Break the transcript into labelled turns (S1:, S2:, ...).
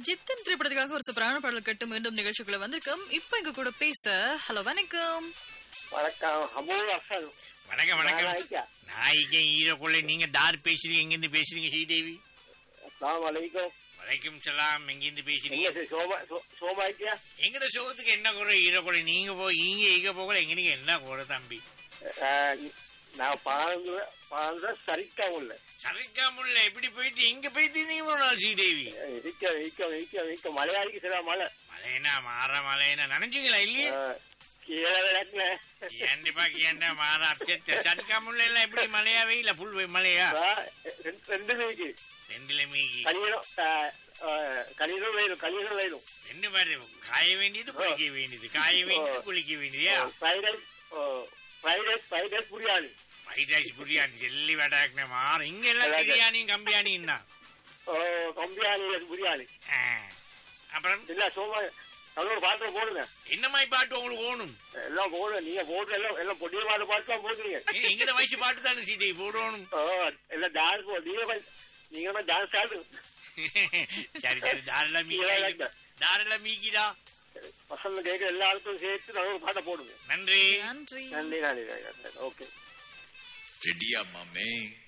S1: ஜித்தன் திரைப்படத்துக்காக ஒரு சூப்பரான பாடல் கட்டு மீண்டும் நிகழ்ச்சிக்குள்ள வந்திருக்கோம் இப்ப எங்க கூட பேச ஹலோ வணக்கம்
S2: வணக்கம் அபூ அசல்
S3: வணக்கம் வணக்கம்
S2: நாய்க்கா
S3: நாய்க்கு ஈரக்குள்ள நீங்க தார் பேசுறீங்க எங்கிருந்து பேசுறீங்க ஸ்ரீதேவி
S2: அஸ்லாம் வலைக்கும்
S3: வலைக்கும் சலாம் எங்கிருந்து பேசுறீங்க
S2: எங்க சோமா சோமாய்க்கியா
S3: எங்கட சோகத்துக்கு என்ன குறை ஈரக்குள்ள நீங்க போ இங்க இங்க போகல எங்க என்ன குறை தம்பி
S2: நான் பாழ்ந்த பாழ்ந்த சரிக்கா உள்ள
S3: சரிக்காமுல்ல எப்படி போயிட்டு எங்க போயிட்டு இருந்தீங்க ஒரு நாள் ஸ்ரீதேவி
S2: இருக்க இருக்க இருக்க இருக்க மலையாளிக்கு சில மலை
S3: மலையனா மாற மலையனா நினைச்சீங்களா இல்லையே
S2: கீழே விளக்குல
S3: கண்டிப்பா கேண்டா மாற அப்செட் சரிக்காமுல்ல எல்லாம் எப்படி மலையா வெயில புல் மலையா
S2: ரெண்டு மீக்கு
S3: ரெண்டுல மீகி
S2: கலியணும் கலியணும் வேணும் கலியணும் வேணும்
S3: ரெண்டு மாதிரி காய வேண்டியது குளிக்க வேண்டியது காய வேண்டியது குளிக்க வேண்டியது
S2: fried rice fried rice fried rice புரியாது
S3: ஃப்ரைட் ரைஸ் பிரியாணி ஜெல்லி வடாக்குன மாற இங்க எல்லாம் பிரியாணியும் கம்பியானியும் தான்
S2: கம்பியானி புரியாது
S3: ஆ. அப்புறம்
S2: இல்ல சோமா நல்ல பாட்டு போடுங்க
S3: என்ன மாதிரி பாட்டு உங்களுக்கு ஓணும்
S2: எல்லாம் போடுங்க நீங்க போட்டு எல்லாம் எல்லாம் பொடிய பாட்டு பாட்டு தான் போடுறீங்க
S3: எங்கட வயசு பாட்டு தானே சீதை போடணும்
S2: ஓ, எல்லாம் டான்ஸ் போ நீங்க போய்- நீங்க தான் டான்ஸ் ஆடு
S3: சரி சரி தாரில மீக்கி தாரில மீக்கிடா
S2: பசங்க கேட்க எல்லாருக்கும் சேர்த்து நல்ல ஒரு பாட்டை போடுங்க
S3: நன்றி
S1: நன்றி
S2: நன்றி நன்றி ஓகே
S4: ரெடியா மாமே